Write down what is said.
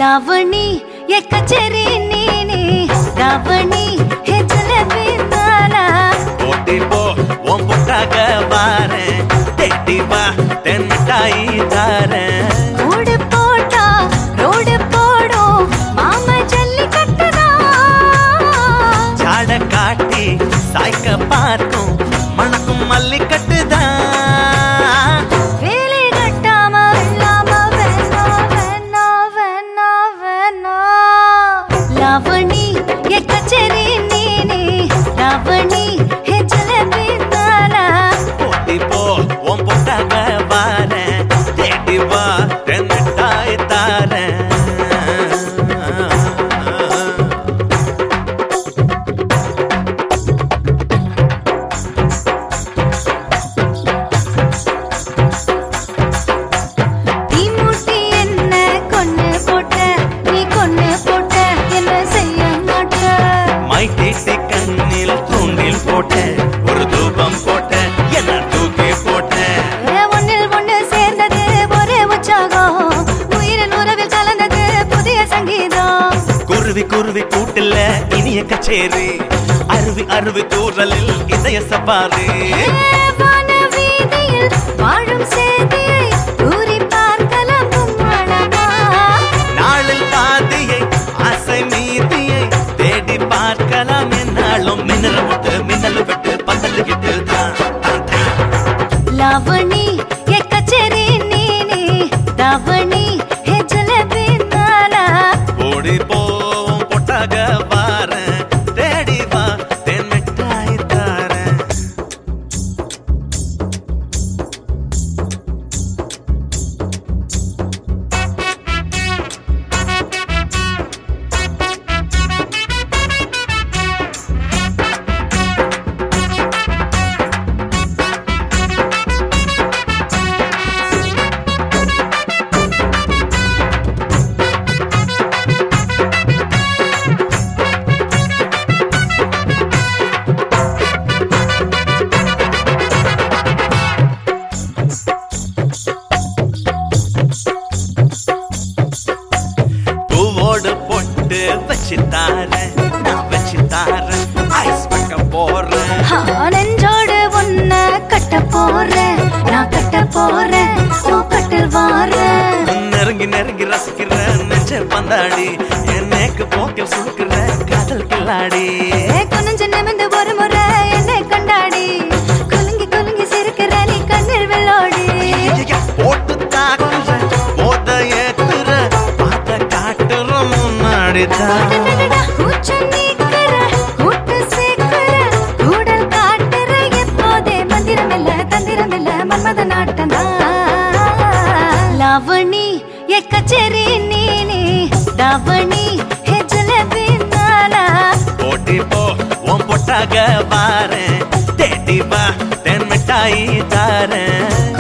ಲಾವಣಿ ಎಕ್ಕಚೇರಿ ನೀನೆ ಲಾವಣಿ ಹೆಜ್ಜಲೆ ಬಿದ್ದಾನ ஓட்டி போ உன் பொட்டாக வாரேன் தேடி வா தென் மிட்டாய் தாரேன் ரோடு போட்டா ரோடு போடும் மாம ஜல்லி கட்டுதா ஜாட காட்டி சாய்க்க பார்க்கும் மணக்கும் மல்லி கட்டுதான் வேலை கட்டாம இல்லாம வேணா வேணா வேணா வேணா ಲಾವಣಿ ಎಕ್ಕಚೇರಿ ನೀನೆ ಲಾವಣಿ ಹೆಜ್ಜಲೆ ಬಿದ್ದಾನ ஓட்டி போ உன் பொட்டாக வாரேன் தேடி வா தென் மிட்டாய் தாரேன் நீ மூட்டி என்ன கொன்னு போட்ட நீ கொன்னு போட்ட என்ன செய்ய மாட்ட மை தீட்டி கண்ணில் தூண்டில் போட்டேன் ஒரு தூபம் போட்டேன் என்ன தூக்கி போட்டேன் ஏ, ஒண்ணில் ஒண்ணு சேர்ந்தது ஒரே உற்சாகம் உயிரின் உறவில் கலந்தது புதிய சங்கீதம் குருவி குருவி கூட்டில் இனிய கச்சேரி அருவி அருவி தூரலில் இதய சபாரி ஏ, வான வீதியில் வாழும் சேதியை கூறி பார்க்கலாம் அழகா நாளில் பாதியை ஆசை மீதியை தேடி பார்க்கலாம் என்னாலும் மின்னல் விட்டு மின்னல் விட்டு பந்தல் கிட்டு தான் தான், தான். ಲಾವಣಿ ಎಕ್ಕಚೇರಿ ನೀನೆ ದಾವಣಿ ಹೆಜ್ಜಲೆ ಬಿದ್ದಾನ ஓடி போவோம் பொட்டாக வாரேன் தேடி வா தென் மிட்டாய் தாரேன் பூவோடு பொட்டு வச்சு தாரேன் நான் வச்சு தாரேன் ஐஸ் வைக்க போறேன் ஆ, நெஞ்சோடு உன்ன கட்ட போறேன் நான் கட்ட போறேன் ஓ கட்டில் வாரேன் நெருங்கி நெருங்கி ரசிக்கிற நெஞ்ச பந்தாடி என் நேக்கு போக்கில் சுடுக்கிற காதல் கில்லாடி ஏ, குனிஞ்சு நிமிந்து ஒரு முறை என்னை கண்டாடி குலுங்கி குலுங்கி சிரிக்கிற நீ கண்ணில் வெள்ளோடி ஐயா, போட்டு தாக்குற போத ஏத்துற பார்த்த காட்டுற முன்னாடி தான் அடடடடா, கூச்சம் நீக்குற, கூட்டு சேர்க்கிற, கூடல் காட்டுற, எப்போதே மந்திரமில்ல, தந்திரமில்ல, மன்மத நாட்டம்தான். ಲಾವಣಿ ಎಕ್ಕಚೇರಿ ನೀನೆ ದಾವಣಿ ಹೆಜ್ಜಲೆ ಬಿದ್ದಾನ போட்டி போ உன் பொட்டாக வாரேன் தேடி வா தென் மிட்டாய் தாரேன்